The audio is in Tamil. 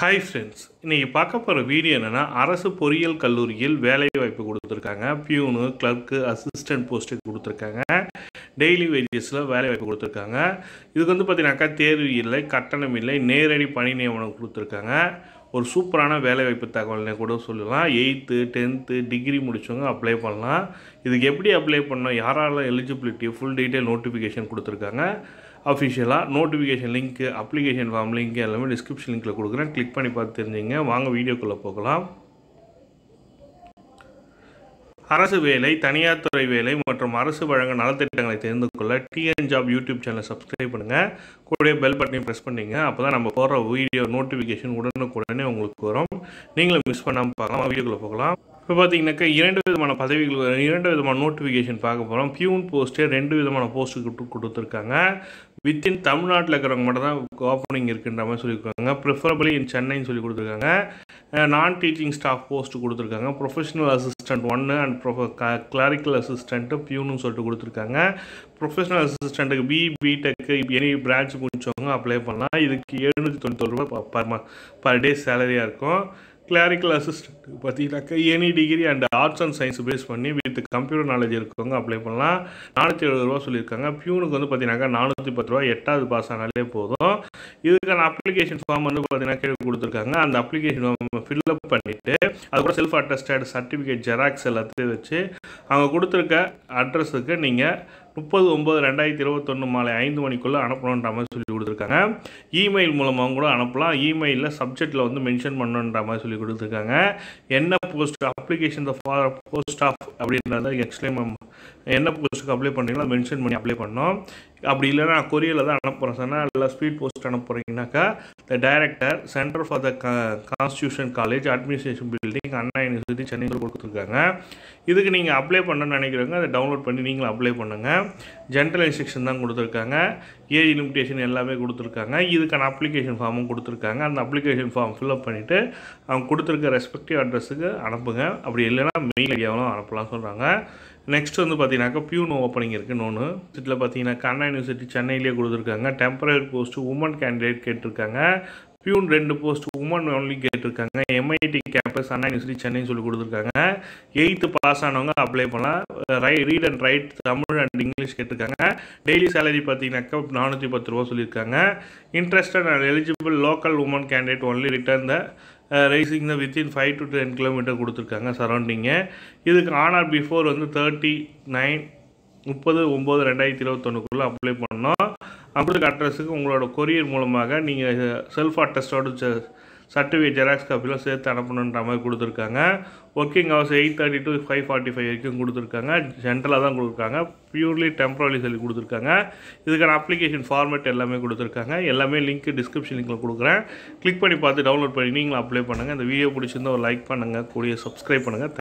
ஹாய் ஃப்ரெண்ட்ஸ் இன்றைக்கி பார்க்க போகிற வீடியோ என்னென்னா அரசு பொறியியல் கல்லூரியில் வேலைவாய்ப்பு கொடுத்துருக்காங்க பியூனு கிளர்க்கு அசிஸ்டன்ட் போஸ்ட்டுக்கு கொடுத்துருக்காங்க டெய்லி வேஜஸில் வேலைவாய்ப்பு கொடுத்துருக்காங்க இதுக்கு வந்து பார்த்தீங்கன்னாக்கா தேர்வு இல்லை கட்டணம் இல்லை நேரடி பணி நியமனம் கொடுத்துருக்காங்க ஒரு சூப்பரான வேலைவாய்ப்பு தகவல்னே கூட சொல்லலாம் எயித்து டென்த்து டிகிரி முடிச்சவங்க அப்ளை பண்ணலாம் இதுக்கு எப்படி அப்ளை பண்ணோம் யாரால எலிஜிபிலிட்டி ஃபுல் டீட்டெயில் நோட்டிஃபிகேஷன் கொடுத்துருக்காங்க அஃபிஷியலாக நோட்டிஃபிகேஷன் லிங்க்கு அப்ளிகேஷன் ஃபார்ம் லிங்க் எல்லாமே டிஸ்கிரிப்ஷன் லிங்க்கில் கொடுக்குறேன் கிளிக் பண்ணி பார்த்து தெரிஞ்சுங்க வாங்க வீடியோக்குள்ளே போகலாம் அரசு வேலை தனியார் துறை வேலை மற்றும் அரசு வழங்க நலத்திட்டங்களை தெரிந்து கொள்ள டிஎன் ஜாப் யூடியூப் சேனலை சப்ஸ்கிரைப் பண்ணுங்கள் கூடவே பெல் பட்டனையும் ப்ரெஸ் பண்ணிங்க அப்போ தான் நம்ம போடுற வீடியோ நோட்டிஃபிகேஷன் உடனுக்குடனே உங்களுக்கு வரும் நீங்களும் மிஸ் பண்ணாமல் பார்க்கலாம் வீடியோக்குள்ளே போகலாம் இப்போ பார்த்தீங்கன்னாக்கா இரண்டு விதமான பதவிகள் இரண்டு விதமான நோட்டிஃபிகேஷன் பார்க்க போகிறோம் பியூன் போஸ்ட்டே ரெண்டு விதமான போஸ்ட்டு கொடுத்து கொடுத்துருக்காங்க வித்தின் தமிழ்நாட்டில் இருக்கிறவங்க மட்டும் தான் ஓப்பனிங் இருக்குன்ற மாதிரி சொல்லியிருக்காங்க ப்ரிஃபரபிளி இன் சென்னைன்னு சொல்லி கொடுத்துருக்காங்க நான் டீச்சிங் ஸ்டாஃப் போஸ்ட் கொடுத்துருக்காங்க ப்ரொஃபஷனல் அசிஸ்டன்ட் ஒன்று அண்ட் ப்ரொஃப கிளாரிக்கல் அசிஸ்டண்ட்டு பியூன்னு சொல்லிட்டு கொடுத்துருக்காங்க ப்ரொஃபஷனல் அசிஸ்டண்ட்டுக்கு பி பிடெக்கு எனி பிரான்ச் முடிச்சவங்க அப்ளை பண்ணலாம் இதுக்கு எழுநூற்றி தொண்ணூத்தொரு ரூபாய் பர் பர் டே சேலரியாக இருக்கும் கிளாரிக்கல் அசிஸ்டன்ட் பார்த்தீங்கன்னாக்கா any degree and arts and science pass பண்ணி வித் கம்ப்யூட்டர் நாலேஜ் இருக்கவங்க அப்ளை பண்ணலாம் நானூற்றி எழுபது ரூபா சொல்லியிருக்காங்க பியூனுக்கு வந்து பார்த்தீங்கன்னாக்கா நானூற்றி பத்து ரூபா எட்டாவது பாஸ் ஆனாலே போதும் இதுக்கான அப்ளிகேஷன் ஃபார்ம் வந்து பார்த்தீங்கன்னா கீழே கொடுத்துருக்காங்க அந்த அப்ளிகேஷன் ஃபார்ம் ஃபில்அப் பண்ணிவிட்டு அது கூட செல்ஃப் அட்டஸ்டட் சர்டிஃபிகேட் ஜெராக்ஸ் எல்லாத்தையும் வச்சு அவங்க கொடுத்துருக்க அட்ரஸுக்கு நீங்கள் முப்பது ஒம்பது ரெண்டாயிரத்தி இருபத்தொன்று மாலை ஐந்து மணிக்குள்ளே அனுப்பணுன்ற மாதிரி சொல்லி கொடுத்துருக்காங்க இமெயில் மூலமாகவும் கூட அனுப்பலாம் இமெயிலில் சப்ஜெக்டில் வந்து மென்ஷன் பண்ணணுன்ற மாதிரி சொல்லி கொடுத்துருக்காங்க என்ன post application the for post of அப்படின்றத எக்ஸ்பிளைன் என்ன போஸ்ட்டுக்கு அப்ளை பண்ணுறீங்களோ மென்ஷன் பண்ணி அப்ளை பண்ணோம் அப்படி இல்லைன்னா நான் கொரியரில் தான் அனுப்புகிறேன் சொன்னால் இல்லை ஸ்பீட் போஸ்ட் அனுப்புகிறீங்கனாக்கா the director centre for the constitution college administration building Anna university சென்னையில் கொடுத்துருக்காங்க இதுக்கு நீங்கள் அப்ளை பண்ணணும்னு நினைக்கிறவங்க அதை டவுன்லோட் பண்ணி நீங்களும் அப்ளை பண்ணுங்கள் ஜென்ரல் இன்ஸ்ட்ரக்ஷன் தான் கொடுத்துருக்காங்க ஏஜ் லிமிடேஷன் எல்லாமே கொடுத்துருக்காங்க இதுக்கான அப்ளிகேஷன் ஃபார்மும் கொடுத்துருக்காங்க அந்த அப்ளிகேஷன் ஃபார்ம் ஃபில்அப் பண்ணிவிட்டு அவங்க கொடுத்துருக்க ரெஸ்பெக்டிவ் அட்ரஸுக்கு அனுப்புங்க அப்படி இல்லைன்னா மெயில் ஐடியாவும் அனுப்பலாம் சொல்கிறாங்க நெக்ஸ்ட் வந்து பார்த்தீங்கன்னாக்கா பியூன் ஓப்பனிங் இருக்குது இன்னொன்று இதில் பார்த்தீங்கன்னா அண்ணா யூனிவர்சிட்டி சென்னையிலேயே கொடுத்துருக்காங்க டெம்பரரி போஸ்ட்டு உமன் கேண்டிடேட் கேட்டிருக்காங்க பியூன் ரெண்டு போஸ்ட் உமன் ஒன்லி கேட்டிருக்காங்க MIT campus Anna university Chennai சொல்லி கொடுத்துருக்காங்க எயித்து பாஸ் ஆனவங்க அப்ளை பண்ணலாம் ரை read and write Tamil and English கேட்டிருக்காங்க டெய்லி சேலரி பார்த்தீங்கன்னாக்கா நானூற்றி பத்து ரூபா சொல்லியிருக்காங்க interested and eligible local women candidate only return the rising the within five to ten kilometre கொடுத்துருக்காங்க சரௌண்டிங்கு இதுக்கு ஆன் ஆர் பிஃபோர் வந்து தேர்ட்டி நைன் முப்பது ஒம்பது ரெண்டாயிரத்தி இருபத்தொன்னுக்குள்ளே அப்ளை பண்ணோம் அப்ளிக் அட்ரஸுக்கு உங்களோட கொரியர் மூலமாக நீங்கள் செல்ஃப் அட்டஸ்டோட சர்டிஃபிகேட் ஜெராக்ஸ் காப்பிலாம் சேர்த்து அனுப்பணுன்ற மாதிரி கொடுத்துருக்காங்க working hours eight thirty to five forty five வரைக்கும் கொடுத்துருக்காங்க ஜென்ரலாக தான் கொடுத்துருக்காங்க பியூர்லி டெம்பரரி சொல்லி கொடுத்துருக்காங்க இதுக்கான அப்ளிகேஷன் ஃபார்மேட் எல்லாமே கொடுத்துருக்காங்க எல்லாமே லிங்க் டிஸ்கிரிப்ஷன் லிங்கில் கொடுக்குறேன் கிளிக் பண்ணி பார்த்து டவுன்லோட் பண்ணி நீங்களும் அப்ளை பண்ணுங்கள் இந்த வீடியோ பிடிச்சிருந்தா ஒரு லைக் பண்ணுங்கள் கூடிய சப்ஸ்கிரைப் பண்ணுங்கள்